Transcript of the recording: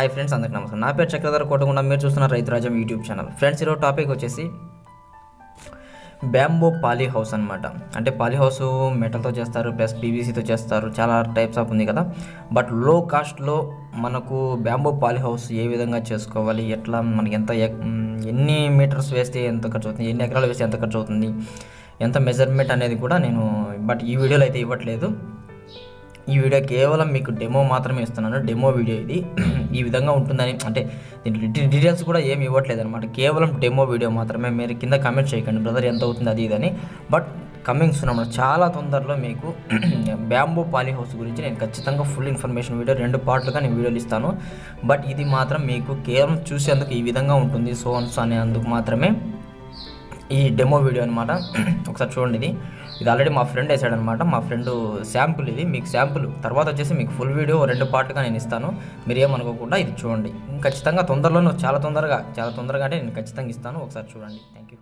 hi friends అందరికీ నమస్కారం నా పేరు చక్రధర కోటగుండ మీరు చూస్తున్న Rythu Rajyam YouTube channel friends ఈరోజు టాపిక్ వచ్చేసి బ్యాంబో పాలీ హౌస్ అనమాట అంటే పాలీ హౌస్ మెటల్తో చేస్తారు ప్లస్ పీవీసీతో చేస్తారు చాలా టైప్స్ ఆఫ్ ఉంది కదా బట్ లో కాస్ట్లో మనకు బ్యాంబో పాలీ హౌస్ ఏ విధంగా చేసుకోవాలి ఎట్లా మనకి ఎంత ఎక్- మ్, ఎన్ని మీటర్స్ వేస్తే ఎంత ఖర్చు అవుతుంది ఎన్ని ఎకరాలు వేస్తే ఎంత ఖర్చు అవుతుంది ఎంత మెజర్మెంట్ అనేది కూడా నేను బట్ ఈ వీడియోలో అయితే ఇవ్వట్లేదు ఈ వీడియో కేవలం మీకు డెమో మాత్రమే ఇస్తున్నాను డెమో వీడియో ఇది ఈ విధంగా ఉంటుందని అంటే దీంట్లో డీ- డీటెయిల్స్ కూడా ఏమి ఇవ్వట్లేదు అనమాట కేవలం డెమో వీడియో మాత్రమే మీరు కింద కామెంట్ చేయకండి బ్రదర్ ఎంత అవుతుంది అది ఇదని బట్ కమింగ్స్ ఉన్నమాట చాలా తొందరలో మీకు బ్యాంబో పాలీ హౌస్ గురించి నేను ఖచ్చితంగా ఫుల్ ఇన్ఫర్మేషన్ వీడియో రెండు పార్ట్లుగా నేను వీడియోలు ఇస్తాను బట్ ఇది మాత్రం మీకు కేవలం చూసేందుకు ఈ విధంగా ఉంటుంది సో అన్స్ అనేందుకు మాత్రమే ఈ డెమో వీడియో అనమాట ఒకసారి చూడండి ఇది ఇది ఆల్రెడీ మా ఫ్రెండ్ వేసాడనమాట మా ఫ్రెండ్ శాంపుల్ ఇది మీకు శాంపుల్ తర్వాత వచ్చేసి మీకు ఫుల్ వీడియో రెండు పార్ట్గా నేను ఇస్తాను మీరు ఏమనుకోకుండా ఇది చూడండి ఖచ్చితంగా తొందరలోనే చాలా తొందరగా చాలా తొందరగా అంటే నేను ఖచ్చితంగా ఇస్తాను ఒకసారి చూడండి థ్యాంక్ యూ